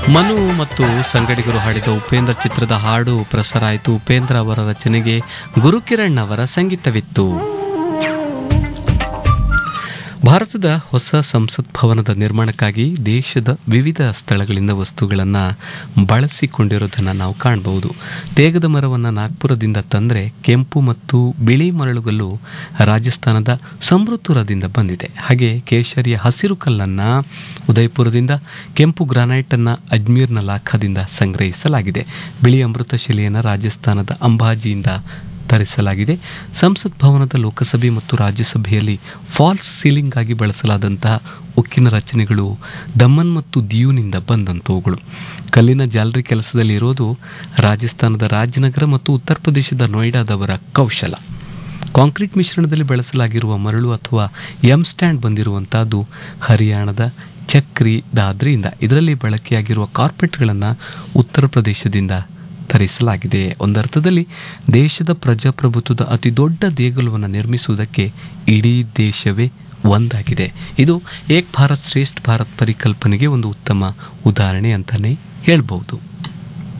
ಮನು ಮತ್ತು ಸಂಗಡಿಗರು ಹಾಡಿದ ಉಪೇಂದ್ರ ಚಿತ್ರದ ಹಾಡು ಪ್ರಸಾರ ಆಯಿತು ಉಪೇಂದ್ರ ಅವರ ರಚನೆಗೆ ಗುರುಕಿರಣ್ ಅವರ ಸಂಗೀತವಿತ್ತು ಭಾರತದ ಹೊಸ ಸಂಸತ್ ಭವನದ ನಿರ್ಮಾಣಕ್ಕಾಗಿ ದೇಶದ ವಿವಿಧ ಸ್ಥಳಗಳಿಂದ ವಸ್ತುಗಳನ್ನು ಬಳಸಿಕೊಂಡಿರೋದನ್ನು ನಾವು ಕಾಣಬಹುದು ತೇಗದ ಮರವನ್ನು ನಾಗ್ಪುರದಿಂದ ತಂದರೆ ಕೆಂಪು ಮತ್ತು ಬಿಳಿ ಮರಳುಗಲ್ಲು ರಾಜಸ್ಥಾನದ ಸಮೃದ್ಧುರದಿಂದ ಬಂದಿದೆ ಹಾಗೆ ಕೇಶರಿಯ ಹಸಿರು ಕಲ್ಲನ್ನು ಉದಯಪುರದಿಂದ ಕೆಂಪು ಗ್ರಾನೈಟನ್ನು ಅಜ್ಮೀರ್ನ ಲಾಖಾದಿಂದ ಸಂಗ್ರಹಿಸಲಾಗಿದೆ ಬಿಳಿ ಅಮೃತಶಿಲೆಯನ್ನು ರಾಜಸ್ಥಾನದ ಅಂಬಾಜಿಯಿಂದ ತರಿಸಲಾಗಿದೆ ಸಂಸತ್ ಭವನದ ಲೋಕಸಭೆ ಮತ್ತು ರಾಜ್ಯಸಭೆಯಲ್ಲಿ ಫಾಲ್ಸ್ ಸೀಲಿಂಗ್ ಆಗಿ ಬಳಸಲಾದಂತಹ ಉಕ್ಕಿನ ರಚನೆಗಳು ದಮನ್ ಮತ್ತು ದಿಯುನಿಂದ ಬಂದಂಥವುಗಳು ಕಲ್ಲಿನ ಜಾಲರಿ ಕೆಲಸದಲ್ಲಿ ಇರೋದು ರಾಜಸ್ಥಾನದ ರಾಜನಗರ ಮತ್ತು ಉತ್ತರ ಪ್ರದೇಶದ ನೋಯ್ಡಾದವರ ಕೌಶಲ ಕಾಂಕ್ರೀಟ್ ಮಿಶ್ರಣದಲ್ಲಿ ಬಳಸಲಾಗಿರುವ ಮರಳು ಅಥವಾ ಎಂ ಸ್ಟ್ಯಾಂಡ್ ಬಂದಿರುವಂತಹದ್ದು ಹರಿಯಾಣದ ಚಕ್ರಿ ದಾದ್ರಿಯಿಂದ ಇದರಲ್ಲಿ ಬಳಕೆಯಾಗಿರುವ ಕಾರ್ಪೆಟ್ಗಳನ್ನು ಉತ್ತರ ಪ್ರದೇಶದಿಂದ ತರಿಸಲಾಗಿದೆ ಒಂದರ್ಥದಲ್ಲಿ ದೇಶದ ಪ್ರಜಾಪ್ರಭುತ್ವದ ಅತಿ ದೊಡ್ಡ ದೇಗುಲವನ್ನು ನಿರ್ಮಿಸುವುದಕ್ಕೆ ಇಡೀ ದೇಶವೇ ಒಂದಾಗಿದೆ ಇದು ಏಕ್ ಭಾರತ್ ಶ್ರೇಷ್ಠ ಭಾರತ್ ಪರಿಕಲ್ಪನೆಗೆ ಒಂದು ಉತ್ತಮ ಉದಾಹರಣೆ ಅಂತಲೇ ಹೇಳ್ಬೋದು